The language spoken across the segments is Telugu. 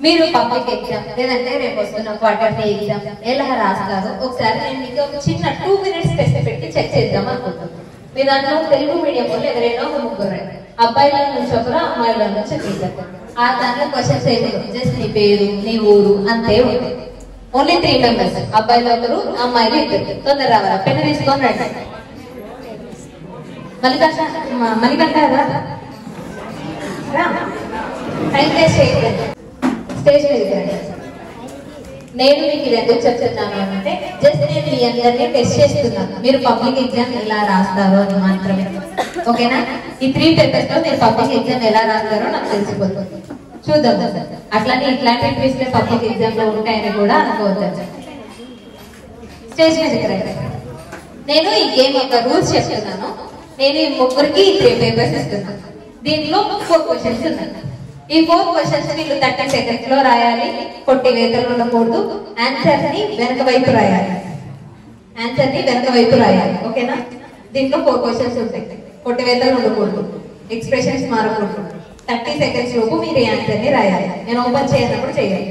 మీరు పబ్లిక్ ఎగ్జామ్ లేదంటే రేపు వస్తున్న క్వార్టర్లీ ఎగ్జామ్ ఎలా రాస్తారు ఒకసారి నేను మీకు ఒక చిన్న టూ మినిట్స్ టెస్ట్ పెట్టి చెక్ చేద్దాం అనుకుంటున్నాను మీ దాంట్లో తెలుగు మీడియం వాళ్ళు ఎవరైనా ఒక ముగ్గురు అబ్బాయిల నుంచి ఒకరు అమ్మాయిల నుంచి తీసారు ఆ దాంట్లో క్వశ్చన్స్ ఏమి జస్ట్ నీ పేరు నీ ఊరు అంతే ఉంటుంది ఓన్లీ త్రీ మెంబర్స్ అబ్బాయిలు ఒకరు అమ్మాయిలు ఇద్దరు తొందర రావాలి పెన్ను తీసుకొని రండి మల్లికార్జున మ- మణికంఠ రా. రా. టైం వేస్ట్ చేయకూడదు. స్టేజ్ మీద రండి. నేను మీకు ఇది ఎందుకు చెప్తున్నాను అంటే జస్ట్ నేను మీ అందరినీ టెస్ట్ చేస్తున్నాను మీరు పబ్లిక్ ఎగ్జామ్ ఎలా రాస్తారో అని మాత్రమే ఓకేనా ఈ త్రీ పేపర్స్ లో మీరు పబ్లిక్ ఎగ్జామ్ ఎలా రాస్తారో నాకు తెలిసిపోతుంది చూద్దాం అట్లానే ఇట్లాంటి ట్విస్ట్ పబ్లిక్ ఎగ్జామ్ లో ఉంటాయని కూడా అనుకోవద్దు స్టేజ్ మీదకి రండి నేను ఈ గేమ్ యొక్క రూల్స్ చెప్తున్నాను నేను ఈ ముగ్గురికి త్రీ పేపర్స్ ఇస్తున్నాను దీంట్లో ఫోర్ క్వశ్చన్స్ ఉన్నాయి ఈ ఫోర్ క్వశ్చన్స్ వీళ్ళు థర్టీ సెకండ్స్ లో రాయాలి కొట్టి వేతలు ఉండకూడదు ఆన్సర్ ని వెనక వైపు రాయాలి ఆన్సర్ ని వెనక వైపు రాయాలి ఓకేనా దీంట్లో ఫోర్ క్వశ్చన్స్ ఉంటాయి కొట్టి వేతలు ఉండకూడదు ఎక్స్ప్రెషన్స్ మారకూడదు థర్టీ సెకండ్స్ లోపు మీరు ఈ ఆన్సర్ ని రాయాలి నేను ఓపెన్ చేయనప్పుడు చేయాలి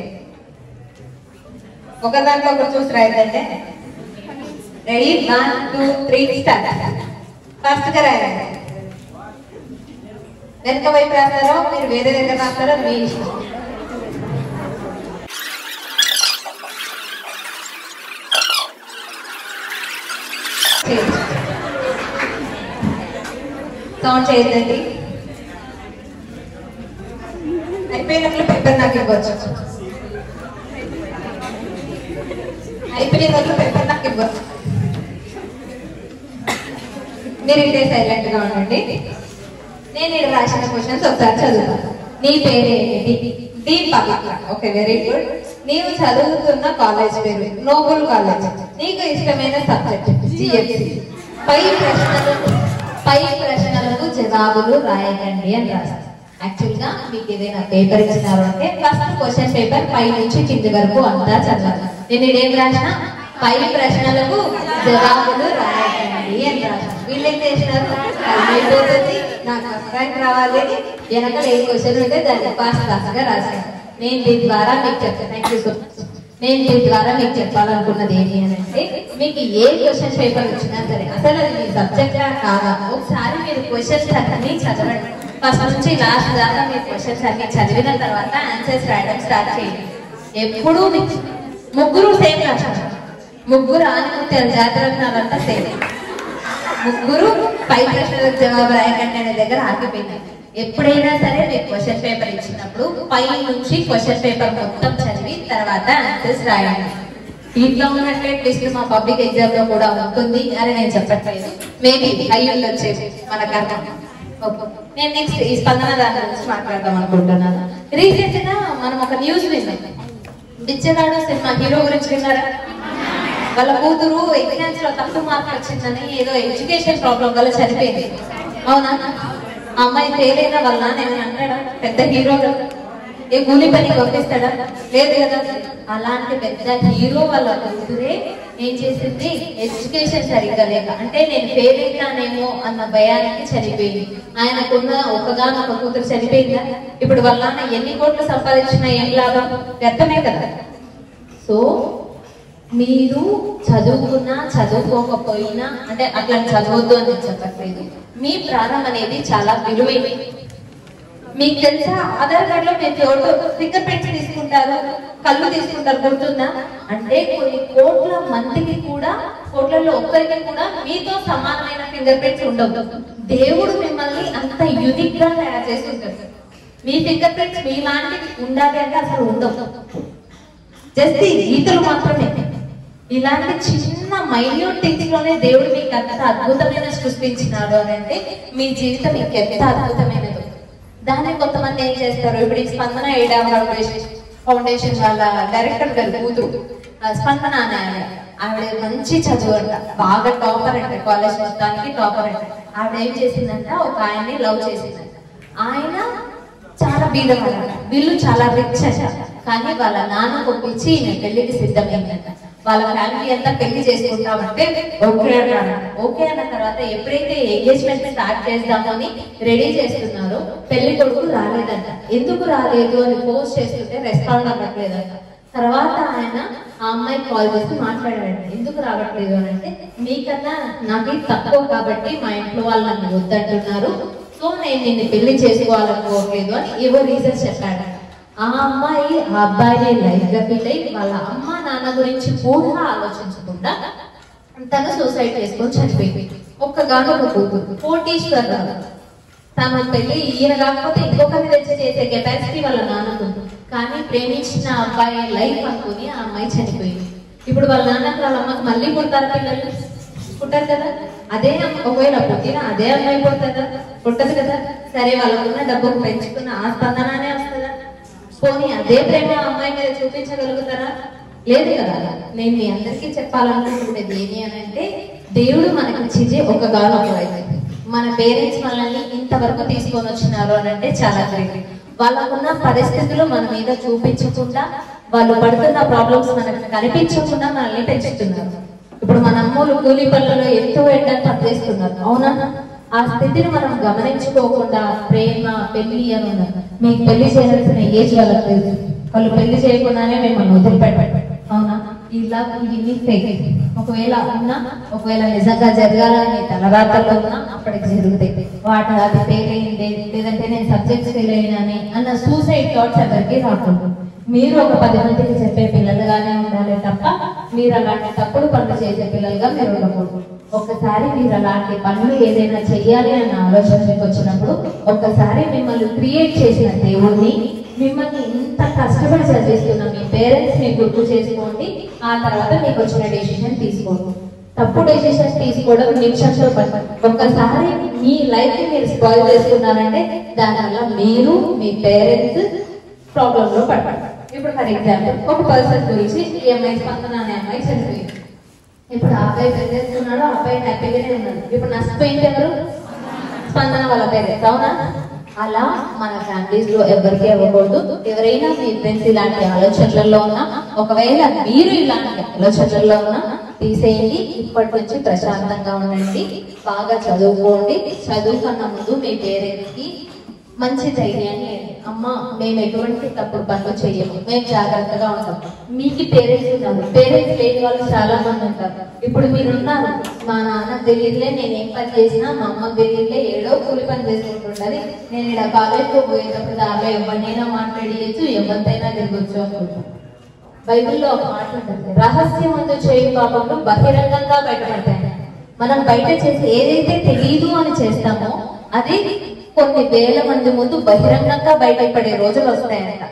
ఒక దాంట్లో ఒకరు చూసి రాయాలంటే ready one two three start fast గా రాయండి వెనక వైపు రాస్తారో మీరు వేరే దగ్గర రాస్తారో మీ ఇష్టం సౌండ్ చేయదండి అయిపోయినట్లు పేపర్ నాకు ఇవ్వచ్చు అయిపోయినట్లు పేపర్ నాకు ఇవ్వచ్చు మీరు ఇదే సైలెంట్ గా ఉండండి నేను ఇక్కడ రాసిన క్వశ్చన్స్ ఒకసారి చదువుతాను నీ పేరేంటి D Pavitra okay very good నీవు చదువుతున్న కాలేజ్ పేరు నోబుల్ కాలేజ్ నీకు ఇష్టమైన సబ్జెక్ట్ జిఎఫ్సి పై ప్రశ్నలకు పై ప్రశ్నలకు జవాబులు రాయకండి అని రాశారు యాక్చువల్ గా మీకు ఏదైనా పేపర్ ఇచ్చినారు అంటే ఫస్ట్ క్వశ్చన్ పేపర్ పై నుంచి కింది వరకు అంతా చదవాలి నేను ఇదేం రాసిన పై ప్రశ్నలకు జవాబులు రాయకండి అని రాశాను వీళ్ళు ఏం చేసినారు టైం అయిపోతుంది నాకు అభిప్రాయం రావాలి అని వెనకాల ఏ క్వశ్చన్ ఉంటే దాన్ని ఫాస్ట్ ఫాస్ట్ గా రాశాను నేను దీని ద్వారా మీకు చెప్తాను థ్యాంక్ యూ సో మచ్ నేను దీని ద్వారా మీకు చెప్పాలనుకున్నది ఏంటి అని అంటే మీకు ఏ క్వశ్చన్ పేపర్ వచ్చినా సరే అసలు అది మీ సబ్జెక్ట్ కాదా ఒకసారి మీరు క్వశ్చన్స్ అన్ని చదవండి ఫస్ట్ నుంచి లాస్ట్ దాకా మీరు క్వశ్చన్స్ అన్ని చదివిన తర్వాత ఆన్సర్స్ రాయడం స్టార్ట్ చేయండి ఎప్పుడూ మీకు ముగ్గురు సేమ్ రాశారు ముగ్గురు ఆనిముత్యాలు జాతరత్నాలంతా సేమ్ ముగ్గురు పై ప్రశ్నలకు జవాబు రాయకండి అనే దగ్గర ఆగిపోయింది ఎప్పుడైనా సరే మీకు క్వశ్చన్ పేపర్ ఇచ్చినప్పుడు పై నుంచి క్వశ్చన్ పేపర్ మొత్తం చదివి తర్వాత ఆన్సర్స్ రాయండి దీంట్లో ఉన్నట్లే లిస్ట్ మా పబ్లిక్ ఎగ్జామ్ లో కూడా ఉంటుంది అని నేను చెప్పట్లేదు మేబీ అయ్యి ఉండొచ్చు మన కర్మ ఓకే. నేను నెక్స్ట్ ఈ స్పందన దాని గురించి మాట్లాడదాం అనుకుంటున్నాను రీసెంట్ గా మనం ఒక న్యూస్ విన్నాం బిచ్చగాడు సినిమా హీరో గురించి విన్నారా వాళ్ళ కూతురు ఎగ్జామ్స్ లో తక్కువ మార్క్ వచ్చిందని ఏదో ఎడ్యుకేషన్ ప్రాబ్లం వల్ల చనిపోయింది అవునా ఆ అమ్మాయి ఫెయిల్ అయిన వల్ల నేను అంటాడా పెద్ద హీరో కదా ఏ కూలి పని పంపిస్తాడా లేదు కదా అలాంటి పెద్ద హీరో వాళ్ళ కూతురే ఏం చేసింది ఎడ్యుకేషన్ సరిగ్గా లేక అంటే నేను ఫెయిల్ అవుతానేమో అన్న భయానికి చనిపోయింది ఆయనకున్న ఒకగానొక కూతురు చనిపోయిందా ఇప్పుడు వాళ్ళ నాన్న ఎన్ని కోట్లు సంపాదించినా ఏం లాభం వ్యర్థమే కదా సో మీరు చదువుకున్నా చదువుకోకపోయినా అంటే అట్లా చదవద్దు అని నేను చెప్పట్లేదు మీ ప్రాణం అనేది చాలా విలువైనది మీకు తెలుసా ఆధార్ కార్డ్ లో మీరు ఎవరు ఫింగర్ ప్రింట్స్ తీసుకుంటారు కళ్ళు తీసుకుంటారు గుర్తుందా అంటే కొన్ని కోట్ల మందికి కూడా కోట్లలో ఒక్కరికి కూడా మీతో సమానమైన ఫింగర్ ప్రింట్స్ ఉండవు దేవుడు మిమ్మల్ని అంత యూనిక్ గా తయారు చేస్తుంటారు మీ ఫింగర్ ప్రింట్స్ మీ లాంటివి ఉండాలి అంటే అసలు ఉండవు జస్ట్ ఈ గీతలు మాత్రమే ఇలాంటి చిన్న మైన్యూట్ థింగ్స్ లోనే దేవుడు మీకు అంత అద్భుతమైన సృష్టించినాడు అని అంటే మీ జీవితం ఇంకెంత అద్భుతమైనది దాన్ని కొంతమంది ఏం చేస్తారు ఇప్పుడు ఈ స్పందన ఏడా ఫౌండేషన్ ఫౌండేషన్ వాళ్ళ డైరెక్టర్ గారు కూతురు ఆ స్పందన అనే ఆవిడ ఆవిడ మంచి చదువు అంట బాగా టాపర్ అంట కాలేజ్ మొత్తానికి టాపర్ అంట ఆవిడ ఏం చేసిందంట ఒక ఆయన్ని లవ్ చేసిందంట ఆయన చాలా బీదవాడు వీళ్ళు చాలా రిచ్ అంట కానీ వాళ్ళ నాన్న పంపించి ఈయన పెళ్లికి సిద్ధమైందంట వాళ్ళ ఫ్యామిలీ అంతా పెళ్లి చేసుకుంటామంటే ఓకే అన్నాడు ఓకే అన్న తర్వాత ఎప్పుడైతే ఎంగేజ్మెంట్ స్టార్ట్ చేద్దామని రెడీ చేస్తున్నారో పెళ్లి కొడుకు రాలేదంట ఎందుకు రాలేదు అని పోస్ట్ చేస్తుంటే రెస్పాండ్ అవ్వట్లేదంట తర్వాత ఆయన ఆ అమ్మాయి కాల్ చేసి మాట్లాడాడు ఎందుకు రావట్లేదు అని అంటే మీకన్నా నాకు ఇది తక్కువ కాబట్టి మా ఇంట్లో వాళ్ళు నన్ను వద్దంటున్నారు సో నేను నిన్ను పెళ్లి చేసుకోవాలనుకోవట్లేదు అని ఏవో రీజన్స్ చెప్పాడు ఆ అమ్మాయి ఆ అబ్బాయిని లైఫ్ గా ఫీల్ అయ్యి వాళ్ళ అమ్మ నాన్న గురించి కూడా ఆలోచించకుండా తను సూసైడ్ చేసుకొని చనిపోయింది ఒక్కగానో ఒక కూతురు కోటీశ్వరరావు తన పెళ్లి ఈయన కాకపోతే ఇంకొకరిని తెచ్చి చేసే కెపాసిటీ వాళ్ళ నాన్నకు ఉంది. కానీ ప్రేమించిన అబ్బాయి లైఫ్ అనుకుని ఆ అమ్మాయి చనిపోయింది ఇప్పుడు వాళ్ళ నాన్నకు వాళ్ళ అమ్మకి మళ్ళీ పుడతారు పిల్లలు పుట్టారు కదా అదే అమ్మ- ఒకవేళ పుట్టిన అదే అమ్మాయి పుడుతుందా పుట్టదు కదా సరే వాళ్ళకున్న డబ్బుకు పెంచుకున్న ఆ స్పందననే వస్తుందా పోనీ అదే ప్రేమ ఆ అమ్మాయి మీద చూపించగలుగుతారా లేదు కదా నేను మీ అందరికీ చెప్పాలనుకుంటున్నది ఏమి అని అంటే దేవుడు మనకి ఇచ్చేది ఒక గాలం ఒక వైపు మన పేరెంట్స్ మనల్ని ఇంతవరకు తీసుకొని వచ్చినారు అని అంటే చాలా గ్రేట్ వాళ్ళకున్న పరిస్థితులు మన మీద చూపించకుండా వాళ్ళు పడుతున్న ప్రాబ్లమ్స్ మనకు కనిపించకుండా మనల్ని పెంచుతున్నారు ఇప్పుడు మన అమ్మోళ్ళు కూలీ పనులలో ఎంతో ఎండలు పనిచేస్తున్నారు అవునా ఆ స్థితిని మనం గమనించుకోకుండా ప్రేమ పెళ్లి అని ఉన్నారు మీకు పెళ్లి చేయాల్సిన ఏజ్ వాళ్ళకి లేదు వాళ్ళు పెళ్లి చేయకుండానే మిమ్మల్ని వదిలిపెట్టారు అవునా ఇలా ఇవన్నీ ఫేక్ ఒకవేళ ఉన్నా ఒకవేళ నిజంగా జరగాలని తలరాతల్లో ఉన్నా అప్పటికి జరుగుతాయి వాటి అది ఫెయిల్ అయింది లేదంటే నేను సబ్జెక్ట్స్ ఫెయిల్ అయినాని అన్న సూసైడ్ థాట్స్ ఎవరికి రాకూడదు మీరు ఒక పది మందికి చెప్పే పిల్లలుగానే ఉండాలి తప్ప మీరు అలాంటి తప్పుడు పనులు చేసే పిల్లలుగా మీరు ఉండకూడదు ఒక్కసారి మీరు అలాంటి పనులు ఏదైనా చెయ్యాలి అన్న ఆలోచన మీకు వచ్చినప్పుడు ఒక్కసారి మిమ్మల్ని క్రియేట్ చేసిన దేవుణ్ణి మిమ్మల్ని ఇంత కష్టపడి చదివిస్తున్న మీ పేరెంట్స్ ని గుర్తు చేసుకోండి ఆ తర్వాత మీకు వచ్చిన డెసిషన్ తీసుకోండి తప్పు డెసిషన్ తీసుకోవడం నిమిషంలో పని ఒక్కసారి మీ లైఫ్ ని మీరు స్పాయిల్ చేసుకున్నారంటే దానివల్ల మీరు మీ పేరెంట్స్ ప్రాబ్లం లో పడతారు ఇప్పుడు ఫర్ ఎగ్జాంపుల్ ఒక పర్సన్ గురించి ఈ అమ్మాయి స్పందన అనే అమ్మాయి చనిపోయింది ఇప్పుడు ఆ అబ్బాయి పెళ్ళేసుకున్నాడు ఆ అబ్బాయి హ్యాపీగానే ఉన్నాడు ఇప్పుడు నష్టపోయింది ఎవరు స్పందన వాళ్ళ పేరెంట్స్ అవునా అలా మన ఫ్యామిలీస్ లో ఎవరికి అవ్వకూడదు ఎవరైనా మీ ఫ్రెండ్స్ ఇలాంటి ఆలోచనలలో ఉన్నా ఒకవేళ మీరు ఇలాంటి ఆలోచనలలో ఉన్నా తీసేయండి ఇప్పటి నుంచి ప్రశాంతంగా ఉండండి బాగా చదువుకోండి చదువు కన్నా ముందు మీ పేరెంట్స్ కి మంచి ధైర్యాన్ని ఇవ్వండి. అమ్మ మేము ఎటువంటి తప్పుడు పనులు చేయము మేము జాగ్రత్తగా ఉంటాం మీకు పేరెంట్స్ ఉన్నారు పేరెంట్స్ లేని వాళ్ళు చాలా మంది ఉంటారు ఇప్పుడు మీరు ఉన్నారు మా నాన్న తెలియదులే నేను ఏం పని చేసినా మా అమ్మ తెలియదులే ఏడో కూలి పని చేసుకుంటుంటది నేను ఇక్కడ కాలేజ్కి పోయేటప్పుడు దారిలో ఎవరినైనా మాట్లాడియచ్చు ఎవరితైనా తిరగచ్చు అనుకుంటాను బైబిల్లో ఒక మాట ఉంటుంది రహస్యమందు చేయు పాపంలో బహిరంగంగా బయటపడతాయి మనం బయట చేసి ఏదైతే తెలియదు అని చేస్తామో అది కొన్ని వేల మంది ముందు బహిరంగంగా బయటపడే రోజులు వస్తాయంట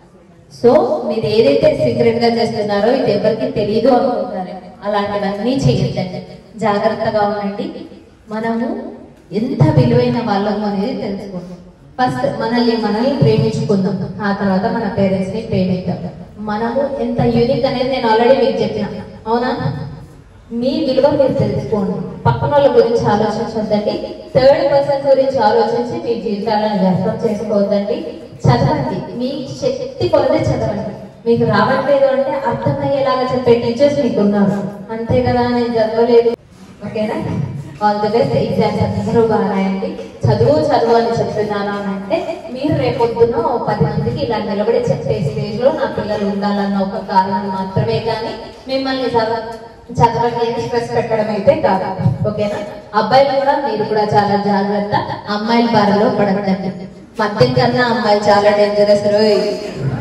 సో మీరు ఏదైతే సీక్రెట్ గా చేస్తున్నారో ఇది ఎవరికి తెలియదు అనుకుంటారు అలాంటివన్నీ చేయొద్దండి జాగ్రత్తగా ఉండండి మనము ఎంత విలువైన వాళ్ళము అనేది తెలుసుకుందాం ఫస్ట్ మనల్ని మనల్ని ప్రేమించుకుందాం ఆ తర్వాత మన పేరెంట్స్ ని ప్రేమిద్దాం మనము ఎంత యూనిక్ అనేది నేను ఆల్రెడీ మీకు చెప్పిన అవునా మీ విలువ మీరు తెలుసుకోండి పక్కన వాళ్ళ గురించి ఆలోచించొద్దండి థర్డ్ పర్సన్ గురించి ఆలోచించి మీ జీవితాలను వ్యర్థం చేసుకోవద్దండి చదవండి మీ శక్తి కొలది చదవండి మీకు రావట్లేదు అంటే అర్థమయ్యేలాగా చెప్పే టీచర్స్ మీకు ఉన్నారు అంతే కదా నేను చదవలేదు ఓకేనా ఆల్ ది బెస్ట్ ఎగ్జామ్స్ అందరూ బాగా రాయండి చదువు చదువు అని చెప్తున్నాను అని అంటే మీరు రేపొద్దున ఓ పది మందికి ఇలా నిలబడి చెప్పే స్టేజ్ లో నా పిల్లలు ఉండాలన్న ఒక కారణం మాత్రమే కానీ మిమ్మల్ని చదవ చదవండి అని స్ట్రెస్ పెట్టడం అయితే కాదు ఓకేనా అబ్బాయిలు కూడా మీరు కూడా చాలా జాగ్రత్త అమ్మాయిల బారిలో పడకండి మద్యం కన్నా అమ్మాయిలు చాలా డేంజరస్ రోయ్